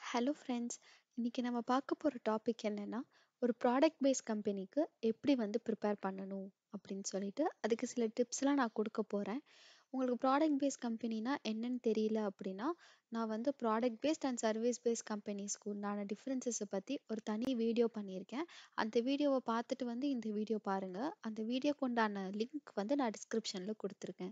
Hello friends இன்னைக்கு நம்ம பார்க்க போகிற டாபிக் என்னன்னா ஒரு ப்ராடக்ட் பேஸ் கம்பெனிக்கு எப்படி வந்து ப்ரிப்பேர் பண்ணணும் அப்படின்னு சொல்லிட்டு அதுக்கு சில டிப்ஸ்லாம் நான் கொடுக்க போகிறேன் உங்களுக்கு ப்ராடக்ட் பேஸ் கம்பெனினா என்னன்னு தெரியல அப்படின்னா நான் வந்து product based and service based கம்பெனிஸ்க்கு உண்டான டிஃப்ரென்சஸை பற்றி ஒரு தனி வீடியோ பண்ணியிருக்கேன் அந்த வீடியோவை பார்த்துட்டு வந்து இந்த வீடியோ பாருங்கள் அந்த வீடியோக்கு உண்டான லிங்க் வந்து நான் டிஸ்கிரிப்ஷனில் கொடுத்துருக்கேன்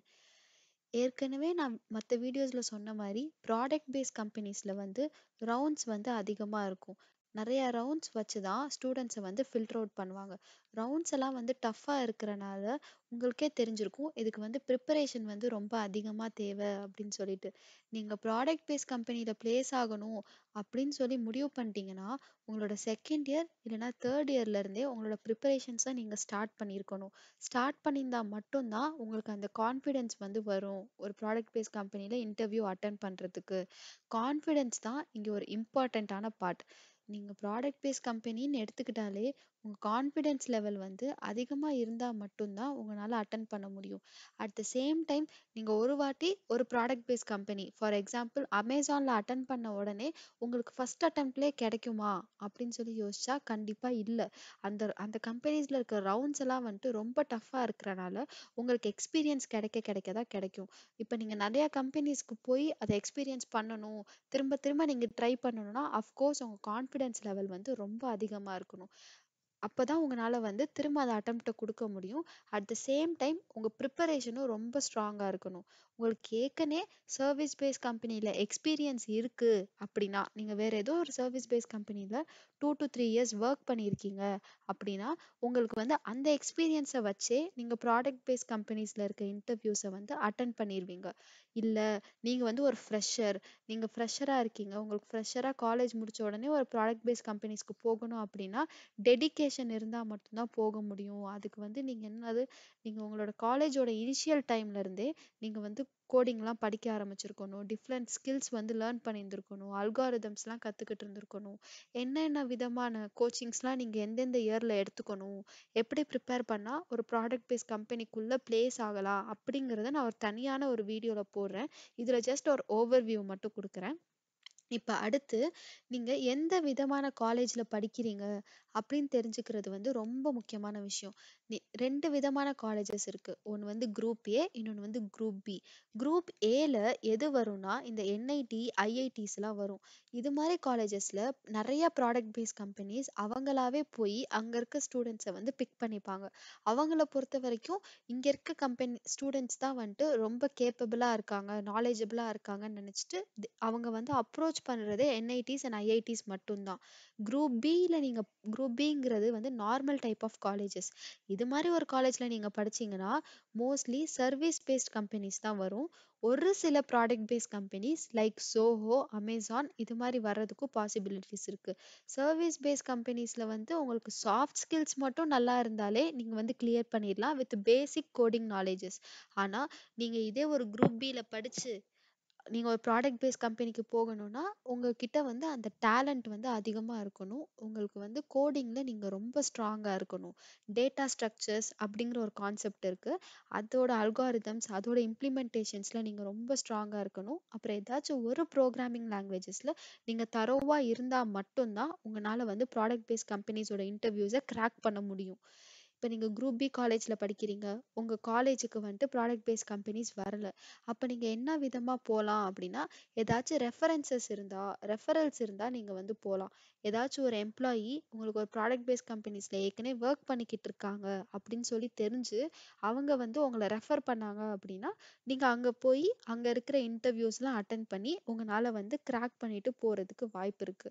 ஏற்கனவே நான் மற்ற வீடியோஸில் சொன்ன மாதிரி ப்ராடக்ட் பேஸ் கம்பெனிஸில் வந்து ரவுண்ட்ஸ் வந்து அதிகமாக இருக்கும் நிறைய ரவுண்ட்ஸ் வச்சு தான் ஸ்டூடெண்ட்ஸை வந்து ஃபில்டர் அவுட் பண்ணுவாங்க ரவுண்ட்ஸ் எல்லாம் வந்து டஃப்பாக இருக்கிறனால உங்களுக்கே தெரிஞ்சிருக்கும் இதுக்கு வந்து ப்ரிப்பரேஷன் வந்து ரொம்ப அதிகமாக தேவை அப்படின்னு சொல்லிட்டு நீங்கள் ப்ராடக்ட் பேஸ் கம்பெனியில் ப்ளேஸ் ஆகணும் அப்படின்னு சொல்லி முடிவு பண்ணிட்டீங்கன்னா உங்களோட செகண்ட் இயர் இல்லைனா தேர்ட் இயர்லேருந்தே உங்களோட ப்ரிப்பரேஷன்ஸை நீங்கள் ஸ்டார்ட் பண்ணியிருக்கணும் ஸ்டார்ட் பண்ணியிருந்தா மட்டும்தான் உங்களுக்கு அந்த கான்ஃபிடென்ஸ் வந்து வரும் ஒரு ப்ராடக்ட் பேஸ் கம்பெனியில் இன்டர்வியூ அட்டன் பண்ணுறதுக்கு கான்ஃபிடென்ஸ் தான் இங்கே ஒரு இம்பார்ட்டண்ட்டான பார்ட் நீங்கள் ப்ராடக்ட் பேஸ் கம்பெனின்னு எடுத்துக்கிட்டாலே உங்கள் கான்ஃபிடென்ஸ் லெவல் வந்து அதிகமாக இருந்தால் மட்டும்தான் உங்களால் அட்டன் பண்ண முடியும் அட் த சேம் டைம் நீங்கள் ஒரு வாட்டி ஒரு product base company for example அமேசானில் அட்டன் பண்ண உடனே உங்களுக்கு ஃபஸ்ட் அட்டம்ப்ட்லேயே கிடைக்குமா அப்படின்னு சொல்லி யோசிச்சா கண்டிப்பாக இல்லை அந்த அந்த கம்பெனிஸில் இருக்கிற ரவுண்ட்ஸ் எல்லாம் வந்துட்டு ரொம்ப டஃப்பாக இருக்கிறனால உங்களுக்கு எக்ஸ்பீரியன்ஸ் கிடைக்க கிடைக்க தான் கிடைக்கும் இப்போ நீங்கள் நிறையா கம்பெனிஸ்க்கு போய் அதை எக்ஸ்பீரியன்ஸ் பண்ணணும் திரும்ப திரும்ப நீங்கள் ட்ரை பண்ணணும்னா அஃப்கோர்ஸ் உங்கள் கான்ஃபிடென்ஸ் லெவல் வந்து ரொம்ப அதிகமாக இருக்கணும் அப்போ தான் உங்களால் வந்து திரும்ப அதை அட்டம்ப்டை கொடுக்க முடியும் அட் த சேம் டைம் உங்கள் ப்ரிப்பரேஷனும் ரொம்ப ஸ்ட்ராங்காக இருக்கணும் உங்களுக்கு ஏற்கனவே சர்வீஸ் பேஸ் கம்பெனியில் எக்ஸ்பீரியன்ஸ் இருக்குது அப்படின்னா நீங்கள் வேறு ஏதோ ஒரு சர்வீஸ் பேஸ் கம்பெனியில் two to three years work பண்ணியிருக்கீங்க அப்படின்னா உங்களுக்கு வந்து அந்த எக்ஸ்பீரியன்ஸை வச்சே நீங்கள் ப்ராடக்ட் பேஸ் கம்பெனிஸில் இருக்க இன்டர்வியூஸை வந்து அட்டன் பண்ணிடுவீங்க இல்லை நீங்கள் வந்து ஒரு ஃப்ரெஷர் நீங்கள் ஃப்ரெஷராக இருக்கீங்க உங்களுக்கு ஃப்ரெஷராக காலேஜ் முடிச்ச உடனே ஒரு ப்ராடக்ட் பேஸ் கம்பெனிஸ்க்கு போகணும் அப்படின்னா டெடிக்கேஷன் இருந்தால் மட்டும்தான் போக முடியும் அதுக்கு வந்து நீங்கள் என்னது நீங்கள் உங்களோட காலேஜோட இனிஷியல் டைம்லேருந்தே நீங்கள் வந்து கோடிங்லாம் படிக்க ஆரம்பிச்சிருக்கணும் டிஃப்ரெண்ட் ஸ்கில்ஸ் வந்து லேர்ன் பண்ணியிருந்துருக்கணும் அல்காரிதம்ஸ்லாம் கற்றுக்கிட்டு இருந்திருக்கணும் என்னென்ன விதமான கோச்சிங்ஸ்லாம் நீங்கள் எந்தெந்த இயரில் எடுத்துக்கணும் எப்படி ப்ரிப்பேர் பண்ணால் ஒரு ப்ராடக்ட் பேஸ் கம்பெனிக்குள்ளே ப்ளேஸ் ஆகலாம் அப்படிங்கிறத நான் ஒரு தனியான ஒரு வீடியோவில் போடுறேன் இதில் ஜஸ்ட் ஒரு ஓவர்வியூ மட்டும் கொடுக்குறேன் இப்போ அடுத்து நீங்கள் எந்த விதமான காலேஜில் படிக்கிறீங்க அப்படின்னு தெரிஞ்சுக்கிறது வந்து ரொம்ப முக்கியமான விஷயம் நீ ரெண்டு விதமான காலேஜஸ் இருக்குது ஒன்று வந்து குரூப் ஏ இன்னொன்று வந்து குரூப் பி குரூப் ஏல எது வரும்னா இந்த என்ஐடி ஐஐடிஸ்லாம் வரும் இது மாதிரி காலேஜஸில் நிறைய ப்ராடக்ட் பேஸ் கம்பெனிஸ் அவங்களாவே போய் அங்கே இருக்க ஸ்டூடெண்ட்ஸை வந்து பிக் பண்ணிப்பாங்க அவங்கள பொறுத்த வரைக்கும் இங்கே இருக்க கம்பெனி ஸ்டூடெண்ட்ஸ் தான் வந்துட்டு ரொம்ப கேப்பபிளாக இருக்காங்க நாலேஜபிளாக இருக்காங்கன்னு நினச்சிட்டு அவங்க வந்து அப்ரோச் பண்ணுறதே என்ஐடிஸ் அண்ட் ஐஐடிஸ் மட்டும்தான் குரூப் பியில் நீங்கள் குரூப் பிங்கிறது வந்து நார்மல் டைப் ஆஃப் காலேஜஸ் இது மாதிரி ஒரு காலேஜில் நீங்கள் படிச்சீங்கன்னா மோஸ்ட்லி சர்வீஸ் பேஸ்ட் கம்பெனிஸ் தான் வரும் ஒரு சில product based companies like Zoho Amazon இது மாதிரி வர்றதுக்கும் பாசிபிலிட்டிஸ் இருக்குது சர்வீஸ் பேஸ்ட் கம்பெனிஸில் வந்து உங்களுக்கு சாஃப்ட் ஸ்கில்ஸ் மட்டும் நல்லா இருந்தாலே நீங்கள் வந்து கிளியர் பண்ணிடலாம் வித் பேசிக் கோடிங் நாலேஜஸ் ஆனால் நீங்கள் இதே ஒரு குரூப் பியில் படித்து நீங்கள் ஒரு ப்ராடக்ட் பேஸ் கம்பெனிக்கு போகணும்னா உங்ககிட்ட வந்து அந்த டேலண்ட் வந்து அதிகமாக இருக்கணும் உங்களுக்கு வந்து கோடிங்கில் நீங்கள் ரொம்ப ஸ்ட்ராங்காக இருக்கணும் டேட்டா ஸ்ட்ரக்சர்ஸ் அப்படிங்கிற ஒரு கான்செப்ட் இருக்குது அதோட அல்காரிதம்ஸ் அதோட இம்ப்ளிமெண்டேஷன்ஸில் நீங்கள் ரொம்ப ஸ்ட்ராங்காக இருக்கணும் அப்புறம் ஏதாச்சும் ஒரு ப்ரோக்ராமிங் லாங்குவேஜஸில் நீங்கள் தரோவாக இருந்தால் மட்டும்தான் உங்களால் வந்து ப்ராடக்ட் பேஸ் கம்பெனிஸோட இன்டர்வியூஸை கிராக் பண்ண முடியும் இப்போ நீங்கள் குரூப் பி காலேஜில் படிக்கிறீங்க உங்கள் காலேஜுக்கு வந்துட்டு ப்ராடக்ட் பேஸ் கம்பெனிஸ் வரல அப்போ நீங்கள் என்ன விதமாக போகலாம் அப்படின்னா ஏதாச்சும் ரெஃபரன்சஸ் இருந்தால் ரெஃபரல்ஸ் இருந்தால் நீங்கள் வந்து போகலாம் ஏதாச்சும் ஒரு எம்ப்ளாயி உங்களுக்கு ஒரு ப்ராடக்ட் பேஸ் கம்பெனிஸில் ஏற்கனவே ஒர்க் பண்ணிக்கிட்டு இருக்காங்க அப்படின்னு சொல்லி தெரிஞ்சு அவங்க வந்து உங்களை ரெஃபர் பண்ணாங்க அப்படின்னா நீங்கள் அங்கே போய் அங்கே இருக்கிற இன்டர்வியூஸ்லாம் அட்டன் பண்ணி உங்களால் வந்து கிராக் பண்ணிட்டு போகிறதுக்கு வாய்ப்பு இருக்குது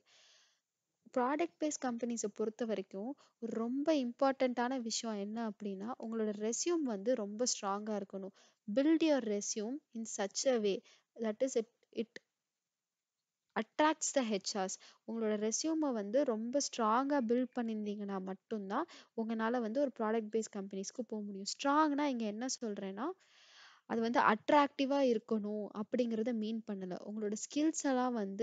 ப்ராடக்ட் பேஸ் கம்பெனிஸை பொறுத்த வரைக்கும் ஒரு ரொம்ப இம்பார்ட்டண்ட்டான விஷயம் என்ன அப்படின்னா உங்களோட ரெஸ்யூம் வந்து ரொம்ப ஸ்ட்ராங்காக இருக்கணும் build your resume in such a way that is it it attracts the HRs உங்களோட ரெஸ்யூமை வந்து ரொம்ப ஸ்ட்ராங்காக பில்ட் பண்ணியிருந்தீங்கன்னா மட்டும்தான் உங்களால் வந்து ஒரு ப்ராடக்ட் பேஸ் கம்பெனிஸ்க்கு போக முடியும் ஸ்ட்ராங்னா இங்கே என்ன சொல்கிறேன்னா அது வந்து அட்ராக்டிவாக இருக்கணும் அப்படிங்கிறத மீன் பண்ணலை உங்களோட ஸ்கில்ஸ் எல்லாம் வந்து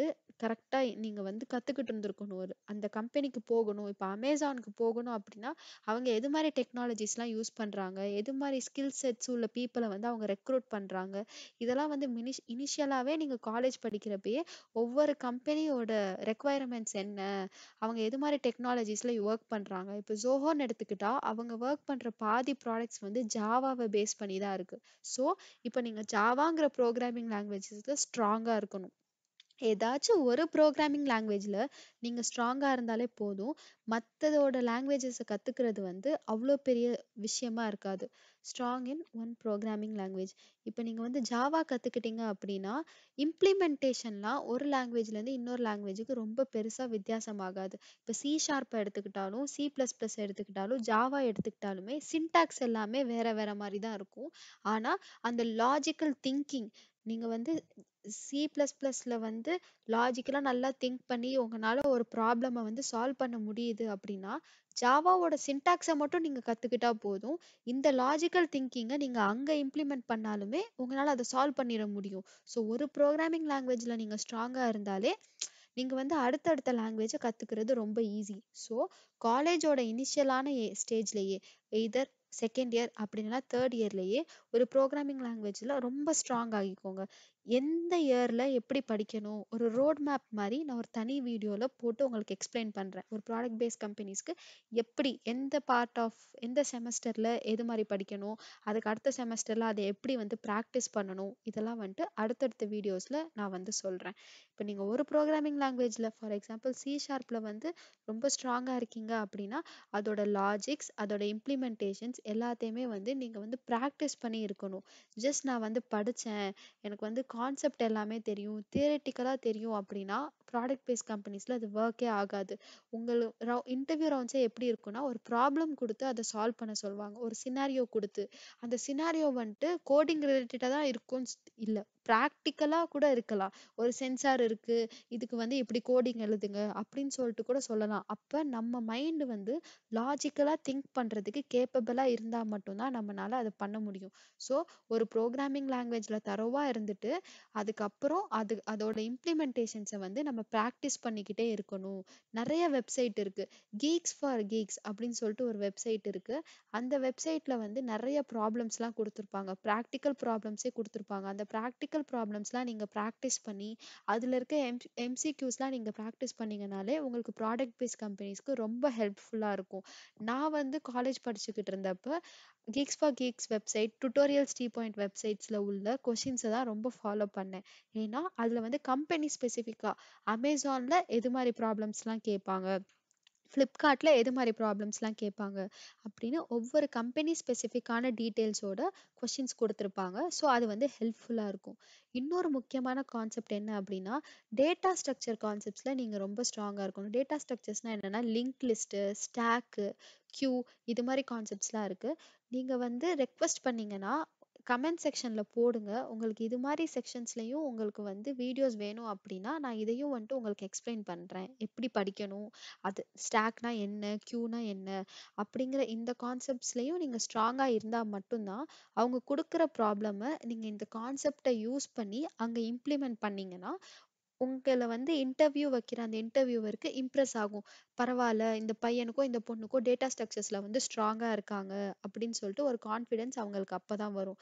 கரெக்டா நீங்க வந்து கத்துக்கிட்டு இருந்திருக்கணும் ஒரு அந்த கம்பெனிக்கு போகணும் இப்ப அமேசானுக்கு போகணும் அப்படின்னா அவங்க எது மாதிரி டெக்னாலஜிஸ் எல்லாம் யூஸ் பண்றாங்க எது மாதிரி ஸ்கில் செட்ஸ் உள்ள பீப்புளை வந்து அவங்க ரெக்ரூட் பண்றாங்க இதெல்லாம் வந்து மினிஷ் இனிஷியலாவே நீங்க காலேஜ் படிக்கிறப்பயே ஒவ்வொரு கம்பெனியோட ரெக்குவயர்மெண்ட்ஸ் என்ன அவங்க எது மாதிரி டெக்னாலஜிஸ்ல ஒர்க் பண்றாங்க இப்போ ஜோஹோன்னு எடுத்துக்கிட்டா அவங்க ஒர்க் பண்ற பாதி ப்ராடக்ட்ஸ் வந்து ஜாவாவை பேஸ் பண்ணி தான் இருக்கு ஸோ இப்போ நீங்க ஜாவாங்கிற ப்ரோக்ராமிங் லாங்குவேஜஸ்ல ஸ்ட்ராங்கா இருக்கணும் ஏதாச்சும் ஒரு ப்ரோக்ராமிங் லாங்குவேஜ்ல நீங்க ஸ்ட்ராங்கா இருந்தாலே போதும் மத்ததோட லாங்குவேஜஸை கத்துக்கிறது வந்து அவ்வளோ பெரிய விஷயமா இருக்காது strong in one programming language இப்போ நீங்க வந்து ஜாவா கத்துக்கிட்டீங்க அப்படின்னா இம்ப்ளிமெண்டேஷன்லாம் ஒரு லாங்குவேஜ்ல இருந்து இன்னொரு லாங்குவேஜுக்கு ரொம்ப பெருசா வித்தியாசமாகாது இப்போ சி ஷார்ப் எடுத்துக்கிட்டாலும் சி பிளஸ் பிளஸ் எடுத்துக்கிட்டாலும் ஜாவா எடுத்துக்கிட்டாலுமே சின்டாக்ஸ் எல்லாமே வேற வேற மாதிரி தான் இருக்கும் ஆனா அந்த லாஜிக்கல் திங்கிங் நீங்க வந்து சி பிளஸ் பிளஸ்ல வந்து லாஜிக்கலா நல்லா திங்க் பண்ணி உங்களால ஒரு ப்ராப்ளமை வந்து சால்வ் பண்ண முடியுது அப்படின்னா ஜாவாவோட சின்டாக்ஸை மட்டும் நீங்க கத்துக்கிட்டா போதும் இந்த லாஜிக்கல் திங்கிங்கை நீங்க அங்க இம்ப்ளிமெண்ட் பண்ணாலுமே உங்களால அதை சால்வ் பண்ணிட முடியும் ஸோ ஒரு ப்ரோக்ராமிங் லாங்குவேஜ்ல நீங்க ஸ்ட்ராங்கா இருந்தாலே நீங்க வந்து அடுத்தடுத்த லாங்குவேஜை கத்துக்கிறது ரொம்ப ஈஸி ஸோ காலேஜோட இனிஷியலான ஸ்டேஜ்லயே எய்தர் செகண்ட் இயர் அப்படின்னா தேர்ட் இயர்லயே ஒரு ப்ரோக்ராமிங் லாங்குவேஜ்ல ரொம்ப ஸ்ட்ராங் ஆகிக்கோங்க எந்த இயர்ல எப்படி படிக்கணும் ஒரு ரோட் மேப் மாதிரி நான் ஒரு தனி வீடியோல போட்டு உங்களுக்கு எக்ஸ்பிளைன் பண்றேன் ஒரு ப்ராடக்ட் பேஸ்ட் கம்பெனிஸ்க்கு எப்படி எந்த பார்ட் ஆஃப் எந்த செமஸ்டர்ல எது மாதிரி படிக்கணும் அதுக்கு அடுத்த செமஸ்டர்ல அதை எப்படி வந்து ப்ராக்டிஸ் பண்ணணும் இதெல்லாம் வந்துட்டு அடுத்தடுத்த வீடியோஸ்ல நான் வந்து சொல்றேன் இப்போ நீங்க ஒரு ப்ரோக்ராமிங் லாங்குவேஜ்ல ஃபார் எக்ஸாம்பிள் சி ஷார்ப்ல வந்து ரொம்ப ஸ்ட்ராங்கா இருக்கீங்க அப்படின்னா அதோட லாஜிக்ஸ் அதோட இம்ப்ளிமெண்டேஷன்ஸ் எல்லாத்தையுமே வந்து நீங்க வந்து ப்ராக்டிஸ் பண்ணி இருக்கணும் ஜஸ்ட் நான் வந்து படிச்சேன் எனக்கு வந்து கான்செப்ட் எல்லாமே தெரியும் தியரிட்டிக்கலா தெரியும் அப்படின்னா ப்ராடக்ட் பேஸ்ட் கம்பெனிஸ்ல அது ஒர்க்கே ஆகாது உங்களுக்கு இன்டர்வியூ ரவுண்ட்ஸே எப்படி இருக்கும்னா ஒரு ப்ராப்ளம் கொடுத்து அதை சால்வ் பண்ண சொல்லுவாங்க ஒரு சினாரியோ கொடுத்து அந்த சினாரியோ வந்துட்டு கோடிங் ரிலேட்டடா தான் இருக்கும்னு இல்ல ப்ராக்டிக்கலா கூட இருக்கலாம் ஒரு சென்சார் இருக்கு இதுக்கு வந்து இப்படி கோடிங் எழுதுங்க அப்படின்னு சொல்லிட்டு கூட சொல்லலாம் அப்ப நம்ம மைண்ட் வந்து லாஜிக்கலா திங்க் பண்றதுக்கு கேப்பபிளா இருந்தா மட்டும்தான் நம்மளால அதை பண்ண முடியும் ஸோ ஒரு ப்ரோக்ராமிங் லாங்குவேஜ்ல தரோவா இருந்துட்டு அதுக்கப்புறம் அது அதோட இம்ப்ளிமெண்டேஷன்ஸை வந்து நம்ம ப்ராக்டிஸ் பண்ணிக்கிட்டே இருக்கணும் நிறைய வெப்சைட் இருக்கு கீக்ஸ் ஃபார் கீக்ஸ் அப்படின்னு சொல்லிட்டு ஒரு வெப்சைட் இருக்கு அந்த வெப்சைட்ல வந்து நிறைய ப்ராப்ளம்ஸ்லாம் கொடுத்துருப்பாங்க ப்ராக்டிக்கல் ப்ராப்ளம்ஸே கொடுத்துருப்பாங்க அந்த ப்ராக்டிக்கல் ப்ராப்ளம்ஸ்லாம் நீங்க ப்ராக்டிஸ் பண்ணி அதுல இருக்க எம் எம்சிக்யூஸ்லாம் நீங்க ப்ராக்டிஸ் பண்ணீங்கனாலே உங்களுக்கு ப்ராடக்ட் பேஸ்ட் கம்பெனிஸ்க்கு ரொம்ப ஹெல்ப்ஃபுல்லா இருக்கும் நான் வந்து காலேஜ் படிச்சுக்கிட்டு இருந்தப்ப Geeks for Geeks website tutorials T point வெப்சைட்ஸ்ல உள்ள கொஷின்ஸை தான் ரொம்ப ஃபாலோ பண்ணேன் ஏன்னா அதுல வந்து கம்பெனி ஸ்பெசிஃபிக்கா அமேசான்ல எது மாதிரி ப்ராப்ளம்ஸ்லாம் கேட்பாங்க ஃப்ளிப்கார்ட்ல எது மாதிரி ப்ராப்ளம்ஸ்லாம் கேட்பாங்க அப்படின்னு ஒவ்வொரு கம்பெனி ஸ்பெசிஃபிக்கான டீட்டெயில்ஸோட கொஷின்ஸ் கொடுத்துருப்பாங்க ஸோ அது வந்து ஹெல்ப்ஃபுல்லாக இருக்கும் இன்னொரு முக்கியமான கான்செப்ட் என்ன அப்படின்னா டேட்டா ஸ்ட்ரக்சர் கான்செப்ட்ஸில் நீங்கள் ரொம்ப ஸ்ட்ராங்காக இருக்கணும் டேட்டா ஸ்ட்ரக்சர்ஸ்னால் என்னென்னா லிங்க் லிஸ்ட்டு ஸ்டாக்கு கியூ இது மாதிரி கான்செப்ட்ஸ்லாம் இருக்குது நீங்கள் வந்து ரெக்வஸ்ட் பண்ணீங்கன்னா கமெண்ட் செக்ஷனில் போடுங்க உங்களுக்கு இது மாதிரி செக்ஷன்ஸ்லையும் உங்களுக்கு வந்து வீடியோஸ் வேணும் அப்படின்னா நான் இதையும் வந்துட்டு உங்களுக்கு எக்ஸ்பிளைன் பண்ணுறேன் எப்படி படிக்கணும் அது ஸ்டாக்னா என்ன க்யூனா என்ன அப்படிங்கிற இந்த கான்செப்ட்ஸ்லையும் நீங்கள் ஸ்ட்ராங்காக இருந்தால் மட்டும்தான் அவங்க கொடுக்குற ப்ராப்ளமை நீங்கள் இந்த கான்செப்டை யூஸ் பண்ணி அங்கே இம்ப்ளிமெண்ட் பண்ணீங்கன்னா உங்களை வந்து இன்டர்வியூ வைக்கிற அந்த இன்டர்வியூவருக்கு இம்ப்ரெஸ் ஆகும் பரவாயில்ல இந்த பையனுக்கோ இந்த பொண்ணுக்கோ டேட்டா ஸ்ட்ரக்சர்ஸ்ல வந்து ஸ்ட்ராங்கா இருக்காங்க அப்படின்னு சொல்லிட்டு ஒரு கான்ஃபிடென்ஸ் அவங்களுக்கு அப்பதான் வரும்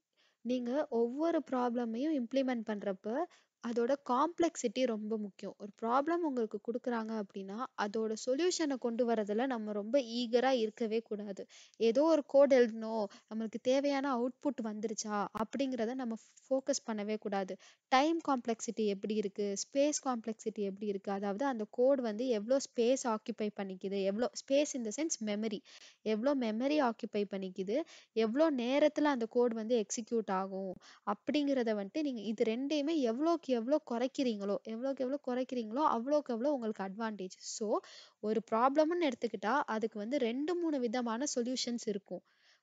நீங்க ஒவ்வொரு ப்ராப்ளமையும் இம்ப்ளிமெண்ட் பண்றப்ப அதோட காம்ப்ளெக்சிட்டி ரொம்ப முக்கியம் ஒரு ப்ராப்ளம் உங்களுக்கு கொடுக்குறாங்க அப்படின்னா அதோட சொல்யூஷனை கொண்டு வரதுல நம்ம ரொம்ப ஈகரா இருக்கவே கூடாது ஏதோ ஒரு கோட் எழுதணும் நம்மளுக்கு தேவையான அவுட்புட் வந்துருச்சா அப்படிங்கிறத நம்ம ஃபோக்கஸ் பண்ணவே கூடாது டைம் காம்ப்ளெக்சிட்டி எப்படி இருக்கு ஸ்பேஸ் காம்ப்ளெக்சிட்டி எப்படி இருக்கு அதாவது அந்த கோட் வந்து எவ்வளோ ஸ்பேஸ் ஆக்கியபை பண்ணிக்குது எவ்வளோ ஸ்பேஸ் இந்த சென்ஸ் மெமரி எவ்வளோ மெமரி ஆக்கியபை பண்ணிக்குது எவ்வளோ நேரத்துல அந்த கோட் வந்து எக்ஸிக்யூட் ஆகும் அப்படிங்கிறத வந்துட்டு நீங்க இது ரெண்டையுமே எவ்வளோக்கு எவ்வளோ குறைக்கிறீங்களோ எவ்வளோக்கு எவ்வளோ குறைக்கிறீங்களோ அவ்வளோக்கு எவ்வளோ உங்களுக்கு அட்வான்டேஜ் ஸோ ஒரு ப்ராப்ளம்னு எடுத்துக்கிட்டா அதுக்கு வந்து ரெண்டு மூணு விதமான சொல்யூஷன்ஸ் இருக்கும்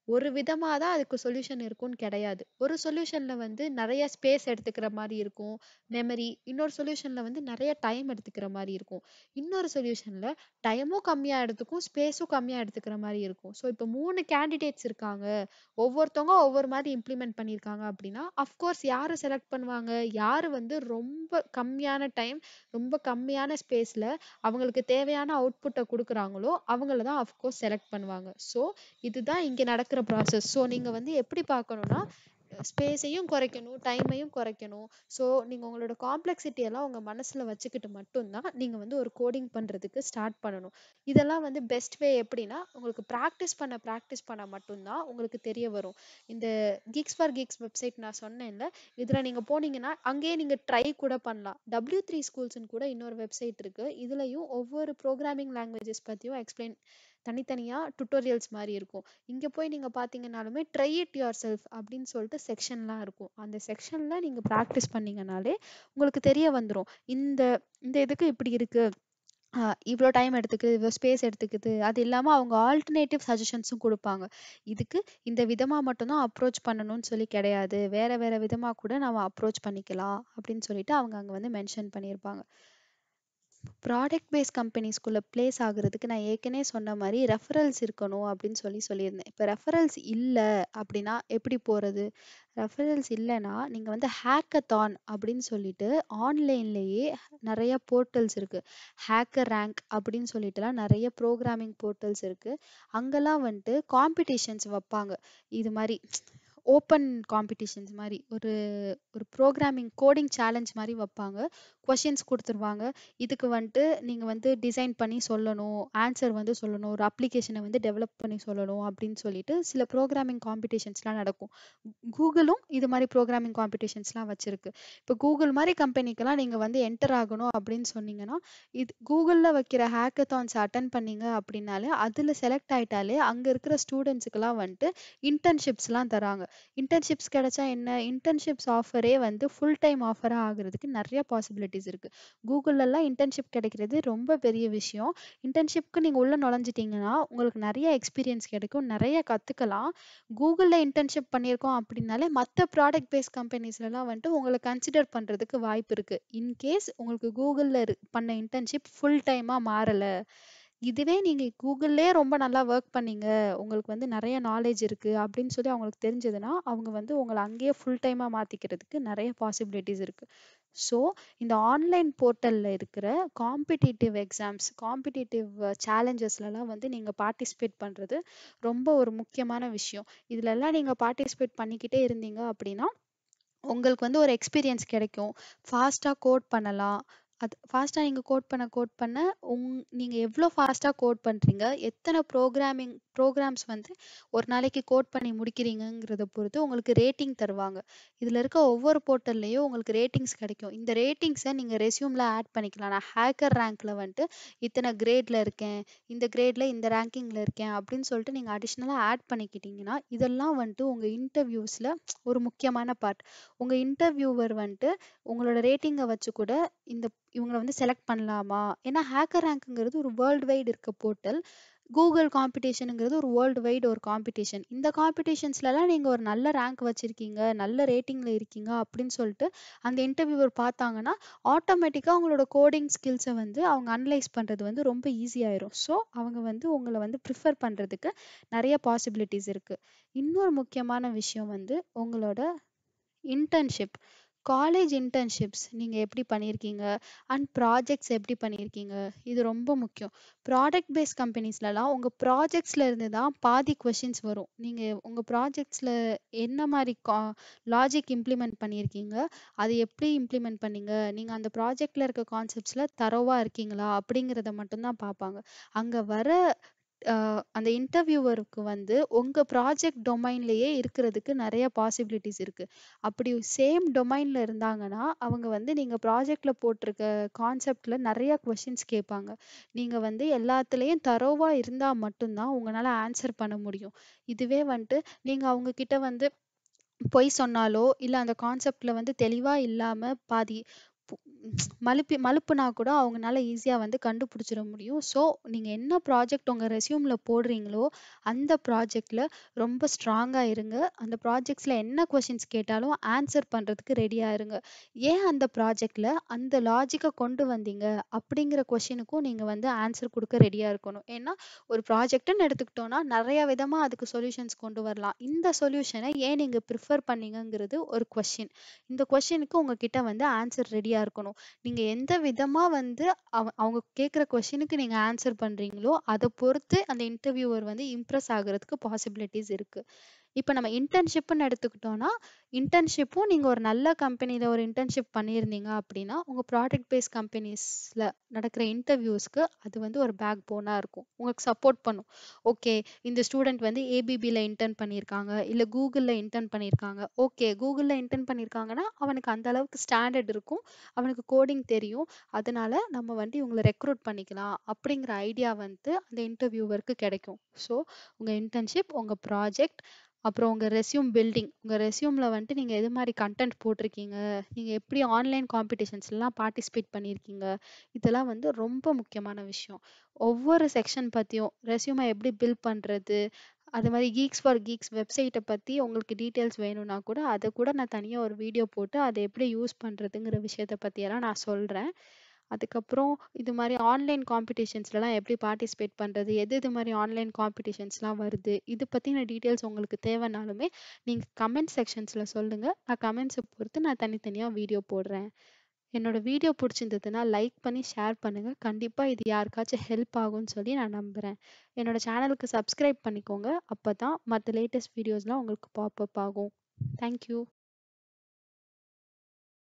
ஒரு விதமா தான் அதுக்கு சொல்யூஷன் இருக்கும்னு கிடையாது. ஒரு சொல்யூஷன்ல வந்து நெறைய ஸ்பேஸ் எடுத்துக்கிற மாரி இருக்கும். மெமரி. இன்னொரு சொல்யூஷன்ல வந்து நெறைய டைம் எடுத்துக்கிற மாரி இருக்கும். இன்னொரு சொல்யூஷன்ல டைமும் கம்மியா எடுத்துக்கும், ஸ்பேஸும் கம்மியா எடுத்துக்கிற மாரி இருக்கும். ஸோ இப்போ 3 கேண்டிடேட்ஸ் இருக்காங்க. ஒவ்வொருத்தவங்க ஒவ்வொரு மாரி இம்ப்ளிமெண்ட் பண்ணியிருக்காங்க அப்படின்னா, அஃப்கோர்ஸ் யார செலக்ட் பண்ணுவாங்க? யாரு வந்து ரொம்ப கம்மியான டைம், ரொம்ப கம்மியான ஸ்பேஸ்ல அவங்களுக்கு தேவையான அவுட்புட்ட குடுக்குறாங்களோ, அவங்கள தான் அஃப்கோர்ஸ் செலக்ட் பண்ணுவாங்க. ஸோ இதுதான் இங்க நடக்கிற ப்ராசஸ். ஸோ நீங்க வந்து எப்படி பார்க்கணும்னா, ஸ்பேஸையும் குறைக்கணும், டைமையும் குறைக்கணும். ஸோ நீங்க உங்களோட காம்ப்ளெக்ஸிட்டி எல்லாம் உங்க மனசுல வச்சுக்கிட்டு மட்டும் தான் நீங்க வந்து ஒரு கோடிங் பண்றதுக்கு ஸ்டார்ட் பண்ணணும். இதெல்லாம் வந்து பெஸ்ட் வே எப்படின்னா, உங்களுக்கு பிராக்டிஸ் பண்ண பிராக்டிஸ் பண்ணா மட்டும் தான் உங்களுக்கு தெரிய வரும். இந்த கீக்ஸ் ஃபார் கீக்ஸ் வெப்சைட் நான் சொன்னேன்ல, இதுல நீங்க போனீங்கன்னா, அங்கேயே நீங்க ட்ரை கூட பண்ணலாம். W3 ஸ்கூல்ஸ்ன்னு கூட இன்னொரு வெப்சைட் இருக்கு. இதுலயும் ஒவ்வொரு ப்ரோகிராமிங் லாங்குவேஜஸ் பத்தியும் எக்ஸ்பிளைன் தனித்தனியா டுட்டோரியல்ஸ் மாரி இருக்கும். இங்க போய் நீங்க பார்த்தீங்கன்னாலுமே ட்ரை இட் யுவர் செல்ஃப் அப்படின்னு சொல்லிட்டு செக்ஷன்லாம் இருக்கும். அந்த செக்ஷன்ல நீங்க பிராக்டிஸ் பண்ணீங்கனாலே உங்களுக்கு தெரிய வந்துரும். இந்த இந்த இதுக்கு இப்படி இருக்கு. அ இவ்ளோ டைம் எடுத்துக்குது, இவ்ளோ ஸ்பேஸ் எடுத்துக்குது. அது இல்லாம அவங்க ஆல்டர்னேட்டிவ் சஜஷன்ஸும் குடுப்பாங்க. இதுக்கு இந்த விதமா மட்டும் தான் அப்ரோச் பண்ணணும்னு சொல்லி கிடையாது. வேற வேற விதமா கூட நம்ம அப்ரோச் பண்ணிக்கலாம் அப்படின்னு சொல்லிட்டு அவங்க அங்க வந்து மென்ஷன் பண்ணியிருப்பாங்க. ப்ராடக்ட் பேஸ் கம்பெனிஸ்குள்ள பிளேஸ் ஆகுறதுக்கு நான் ஏற்கனவே சொன்ன மாரி ரெஃபரல்ஸ் இருக்கணும் அப்படின்னு சொல்லி சொல்லியிருந்தேன். இப்ப ரெஃபரல்ஸ் இல்ல அப்படின்னா எப்படி போறது? ரெஃபரல்ஸ் இல்லன்னா, நீங்க வந்து ஹேக்கத்தான் அப்படின்னு சொல்லிட்டு ஆன்லைன்லயே நெறைய போர்ட்டல்ஸ் இருக்கு. ஹேக்கர் ரேங்க் அப்படின்னு சொல்லிட்டுலாம் நெறைய ப்ரோகிராமிங் போர்ட்டல்ஸ் இருக்கு. அங்கலாம் வந்துட்டு காம்படிஷன்ஸ் வப்பாங்க. இது மாரி ஓப்பன் காம்படிஷன்ஸ் மாரி ஒரு ஒரு ப்ரோகிராமிங் கோடிங் சேலஞ்ச் மாரி வப்பாங்க. கொஸ்டின்ஸ் குடுத்துருவாங்க. இதுக்கு வந்துட்டு நீங்க வந்து டிசைன் பண்ணி சொல்லணும். ஆன்சர் வந்து சொல்லணும். ஒரு அப்ளிகேஷன வந்து டெவலப் பண்ணி சொல்லணும் அப்படின்னு சொல்லிட்டு சில ப்ரோகிராமிங் காம்படிஷன்ஸ்லாம் நடக்கும். கூகுளும் இது மாரி ப்ரோகிராமிங் காம்படிஷன்ஸ்லாம் வச்சிருக்கு. இப்போ கூகுள் மாரி கம்பெனிக்கெல்லாம் நீங்க வந்து என்டர் ஆகணும் அப்படின்னு சொன்னீங்கன்னா, இது கூகுள்ல வைக்கிற ஹேக்கத்தான்ஸ் அட்டெண்ட் பண்ணீங்க அப்படின்னாலே, அதுல செலக்ட் ஆயிட்டாலே அங்க இருக்கிற ஸ்டூடண்ட்ஸ்க்குலாம் வந்துட்டு இன்டர்ன்ஷிப்ஸ்லாம் தராங்க. இன்டர்ன்ஷிப்ஸ் கிடைச்சா என்ன? இன்டர்ன்ஷிப்ஸ் ஆஃபரே வந்து ஃபுல் டைம் ஆஃபரா ஆகுறதுக்கு நெறைய பாசிபிலிட்டீஸ் இருக்கு. கூகுள்லலாம் இன்டர்ன்ஷிப் கிடைக்கிறது ரொம்ப பெரிய விஷயம். இன்டர்ன்ஷிப்க்கு நீங்க உள்ள நுழைஞ்சிட்டீங்கன்னா, உங்களுக்கு நெறைய எக்ஸ்பீரியன்ஸ் கிடைக்கும். நெறைய கத்துக்கலாம். கூகுள்ல இன்டர்ன்ஷிப் பண்ணியிருக்கோம் அப்படின்னாலே, மத்த ப்ராடக்ட் பேஸ் கம்பெனிஸ்லலாம் வந்துட்டு உங்கள கன்சிடர் பண்றதுக்கு வாய்ப்பு இருக்கு. இன்கேஸ் உங்களுக்கு கூகுள்ல இரு பண்ண இன்டர்ன்ஷிப் ஃபுல் டைமா மாறல. இதுவே நீங்க கூகுள்லயே ரொம்ப நல்லா வொர்க் பண்ணீங்க. உங்களுக்கு வந்து நெறைய நாலேட்ஜ் இருக்கு அப்படின்னு சொல்லி அவங்களுக்கு தெரிஞ்சதுன்னா, அவங்க வந்து உங்கள அங்கேயே ஃபுல் டைமா மாத்திக்கிறதுக்கு நெறைய பாசிபிலிட்டீஸ் இருக்கு. ஸோ இந்த ஆன்லைன் போர்ட்டல்ல இருக்கிற காம்படிட்டிவ் எக்ஸாம்ஸ், காம்படிட்டிவ் சேலஞ்சஸ்லலாம் வந்து நீங்க பார்ட்டிசிபேட் பண்றது ரொம்ப ஒரு முக்கியமான விஷயம். இதுலலாம் நீங்க பார்ட்டிசிபேட் பண்ணிக்கிட்டே இருந்தீங்க அப்படின்னா, உங்களுக்கு வந்து ஒரு எக்ஸ்பீரியன்ஸ் கிடைக்கும். ஃபாஸ்ட்டா கோட் பண்ணலாம். அது ஃபாஸ்ட்டா நீங்க கோட் பண்ண கோட் பண்ண உங் நீங்க எவ்ளோ ஃபாஸ்ட்டா கோட் பண்றீங்க? எத்தன ப்ரோகிராமிங் ப்ரோகிராம்ஸ் வந்து ஒரு நாளைக்கு கோட் பண்ணி முடிக்கிறீங்கங்கிறத பொறுத்து உங்களுக்கு ரேட்டிங் தருவாங்க. இதுல இருக்க ஒவ்வொரு போர்ட்டல்லயும் உங்களுக்கு ரேட்டிங்ஸ் கிடைக்கும். இந்த ரேட்டிங்ஸ நீங்க ரெஸ்யூம்ல ஆட் பண்ணிக்கலாம். நான் ஹேக்கர் ரேங்க்ல வந்துட்டு இத்தன கிரேட்ல இருக்கேன். இந்த கிரேட்ல இந்த ரேங்கிங்ல இருக்கேன் அப்படின்னு சொல்லிட்டு நீங்க அடிஷனலா ஆட் பண்ணிக்கிட்டீங்கன்னா, இதெல்லாம் வந்துட்டு உங்க இன்டர்வியூஸ்ல ஒரு முக்கியமான பார்ட். உங்க இன்டர்வியூவர் வந்துட்டு உங்களோட ரேட்டிங்க வச்சு கூட இந்த இவங்கள வந்து செலக்ட் பண்ணலாமா? ஏன்னா ஹேக்கர் ரேங்க்ங்கிறது ஒரு வேர்ல்ட் வைட் இருக்க போர்ட்டல். கூகுள் காம்படிஷன்ங்கிறது ஒரு வேர்ல்ட் வைட் ஒரு காம்படிஷன். இந்த காம்படிஷன்ஸ்லலாம் நீங்க ஒரு நல்ல ரேங்க் வச்சிருக்கீங்க, நல்ல ரேட்டிங்ல இருக்கீங்க அப்படின்னு சொல்லிட்டு அந்த இன்டர்வியூவர் பார்த்தாங்கன்னா, ஆட்டோமேட்டிக்கா உங்களோட கோடிங் ஸ்கில்ஸ வந்து அவங்க அனலைஸ் பண்றது வந்து ரொம்ப ஈஸி ஆயிரும். ஸோ அவங்க வந்து உங்கள வந்து ப்ரிஃபர் பண்றதுக்கு நெறைய பாசிபிலிட்டீஸ் இருக்கு. இன்னொரு முக்கியமான விஷயம் வந்து உங்களோட இன்டர்ன்ஷிப். காலேஜ் இன்டர்ன்ஷிப்ஸ் நீங்க எப்படி பண்ணியிருக்கீங்க? அண்ட் ப்ராஜெக்ட்ஸ் எப்படி பண்ணியிருக்கீங்க? இது ரொம்ப முக்கியம். ப்ராடக்ட் பேஸ் கம்பெனிஸ்லலாம் உங்க ப்ராஜெக்ட்ஸ்ல இருந்து தான் பாதி கொஸ்டின்ஸ் வரும். நீங்க உங்க ப்ராஜெக்ட்ஸ்ல என்ன மாரி கா லாஜிக் இம்ப்ளிமெண்ட் பண்ணியிருக்கீங்க? அது எப்படி இம்ப்ளிமெண்ட் பண்ணீங்க? நீங்க அந்த ப்ராஜெக்ட்ல இருக்க கான்செப்ட்ஸ்ல தரோவா இருக்கீங்களா? அப்படிங்கிறத மட்டும் தான் பார்ப்பாங்க. அங்க வர அ அந்த இன்டர்வியூவருக்கு வந்து உங்க ப்ராஜெக்ட் டொமைன்லயே இருக்கிறதுக்கு நெறைய பாசிபிலிட்டீஸ் இருக்கு. அப்படி சேம் டொமைன்ல இருந்தாங்கன்னா, அவங்க வந்து நீங்க ப்ராஜெக்ட்ல போட்டிருக்க கான்செப்ட்ல நெறைய கொஸ்டின்ஸ் கேட்பாங்க. நீங்க வந்து எல்லாத்துலயும் தரோவா இருந்தா மட்டும் தான் உங்கனால ஆன்சர் பண்ண முடியும். இதுவே வந்துட்டு நீங்க அவங்க கிட்ட வந்து பொய் சொன்னாலோ, இல்ல அந்த கான்செப்ட்ல வந்து தெளிவா இல்லாம பாதி பு மழுப்பி மழுப்புனா கூட அவங்கனால ஈஸியா வந்து கண்டுபிடிச்சிட முடியும். ஸோ நீங்க என்ன ப்ராஜெக்ட் உங்க ரெஸ்யூம்ல போடுறீங்களோ, அந்த ப்ராஜெக்ட்ல ரொம்ப ஸ்ட்ராங்கா இருங்க. அந்த ப்ராஜெக்ட்ஸ்ல என்ன கொஸ்டின்ஸ் கேட்டாலும் ஆன்சர் பண்றதுக்கு ரெடியா இருங்க. ஏன் அந்த ப்ராஜெக்ட்ல அந்த லாஜிக்க கொண்டு வந்தீங்க? அப்படிங்கிற கொஸ்டினுக்கும் நீங்க வந்து ஆன்சர் குடுக்க ரெடியா இருக்கணும். ஏன்னா, ஒரு ப்ராஜெக்ட்ன்னு எடுத்துக்கிட்டோம்னா, நெறைய விதமா அதுக்கு சொல்யூஷன்ஸ் கொண்டு வரலாம். இந்த சொல்யூஷன ஏன் நீங்க ப்ரிஃபர் பண்ணீங்கங்கிறது ஒரு கொஸ்டின். இந்த கொஸ்டினுக்கு உங்ககிட்ட வந்து ஆன்சர் ரெடியா இருக்கணும். நீங்க எந்த விதமா வந்து அவ அவங்க கேட்கிற கொஸ்டினுக்கு நீங்க ஆன்சர் பண்றீங்களோ, அத பொறுத்து அந்த இன்டர்வியூவர் வந்து இம்ப்ரெஸ் ஆகுறதுக்கு பாசிபிலிட்டீஸ் இருக்கு. இப்ப நம்ம இன்டர்ன்ஷிப்ன்னு எடுத்துக்கிட்டோம்னா, இன்டர்ன்ஷிப்பும் நீங்க ஒரு நல்ல கம்பெனில ஒரு இன்டர்ன்ஷிப் பண்ணியிருந்தீங்க அப்படின்னா, உங்க ப்ராடக்ட் பேஸ் கம்பெனிஸ்ல நடக்கிற இன்டர்வியூஸ்க்கு அது வந்து ஒரு பேக் போனா இருக்கும். உங்களுக்கு சப்போர்ட் பண்ணும். ஓகே இந்த ஸ்டூடண்ட் வந்து ஏபிபில இன்டர்ன் பண்ணியிருக்காங்க, இல்ல கூகுள்ல இன்டர்ன் பண்ணியிருக்காங்க. ஓகே கூகுள்ல இன்டர்ன் பண்ணியிருக்காங்கன்னா, அவனுக்கு அந்த அளவுக்கு ஸ்டாண்டர்ட் இருக்கும். அவனுக்கு கோடிங் தெரியும். அதனால நம்ம வந்து இவங்கள ரெக்ரூட் பண்ணிக்கலாம். அப்படிங்கிற ஐடியா வந்து அந்த இன்டர்வியூவருக்கு கிடைக்கும். ஸோ உங்க இன்டர்ன்ஷிப், உங்க ப்ராஜெக்ட், அப்புறம் உங்க ரெஸ்யூம் பில்டிங். உங்க ரெஸ்யூம்ல வந்துட்டு நீங்க எது மாரி கன்டென்ட் போட்டிருக்கீங்க, நீங்க எப்படி ஆன்லைன் காம்படிஷன்ஸ்லலாம் பார்ட்டிசிபேட் பண்ணியிருக்கீங்க, இதெல்லாம் வந்து ரொம்ப முக்கியமான விஷயம். ஒவ்வொரு செக்ஷன் பத்தியும் ரெஸ்யூம எப்படி பில்ட் பண்றது, அது மாரி கீக்ஸ் ஃபார் கீக்ஸ் வெப்சைட்ட பத்தி உங்களுக்கு டீட்டெயில்ஸ் வேணும்னா கூட, அத கூட நான் தனியா ஒரு வீடியோ போட்டு அத எப்படி யூஸ் பண்றதுங்கிற விஷயத்த பத்தியெல்லாம் நான் சொல்றேன். அதுக்கப்புறம் இது மாரி ஆன்லைன் காம்படிஷன்ஸ்லலாம் எப்படி பார்ட்டிசிபேட் பண்றது, எது எது மாரி ஆன்லைன் காம்படிஷன்ஸ்லாம் வருது, இது பத்தின டீட்டெயில்ஸ் உங்களுக்கு தேவைனாலுமே, நீங்க கமெண்ட் செக்ஷன்ஸ்ல சொல்லுங்க. நான் கமெண்ட்ஸ பொறுத்து நான் தனித்தனியா வீடியோ போடுறேன். என்னோட வீடியோ புடிச்சிருந்ததுன்னா லைக் பண்ணி ஷேர் பண்ணுங்க. கண்டிப்பா இது யாருக்காச்சும் ஹெல்ப் ஆகும்னு சொல்லி நான் நம்புறேன். என்னோட சேனலுக்கு சப்ஸ்கிரைப் பண்ணிக்கோங்க. அப்பதான் மத்த லேட்டஸ்ட் வீடியோஸ்லாம் உங்களுக்கு பாப் அப் ஆகும். Thank you.